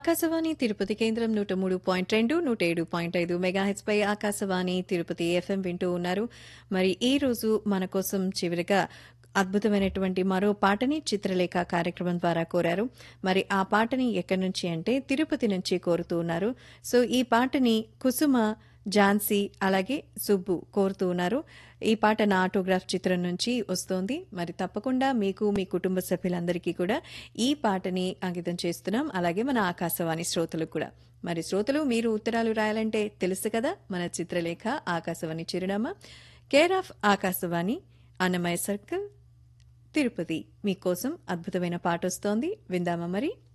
ఆకాశవాణి తిరుపతి కేంద్రం నూట మూడు పాయింట్ రెండు నూట ఏడు పాయింట్ ఐదు మెగాహెచ్ పై ఆకాశవాణి తిరుపతి ఎఫ్ఎం వింటూ ఉన్నారు మరి ఈ రోజు మన కోసం చివరిగా అద్భుతమైనటువంటి మరో పాటని చిత్రలేఖ కార్యక్రమం ద్వారా కోరారు మరి ఆ పాటని ఎక్కడి నుంచి అంటే తిరుపతి నుంచి కోరుతూ ఉన్నారు సో ఈ పాటని కుసుమ ఝాన్సీ అలాగే సుబ్బు కోరుతూ ఉన్నారు ఈ పాట నా ఆటోగ్రాఫ్ చిత్రం నుంచి వస్తోంది మరి తప్పకుండా మీకు మీ కుటుంబ సభ్యులందరికీ కూడా ఈ పాటని అంకితం చేస్తున్నాం అలాగే మన ఆకాశవాణి శ్రోతలకు కూడా మరి శ్రోతలు మీరు ఉత్తరాలు రాయాలంటే తెలుసు కదా మన చిత్రలేఖ ఆకాశవాణి చిరునామా care of Akashvani Annamayya circle Tirupati మీకోసం అద్భుతమైన పాట వస్తోంది విందామా మరి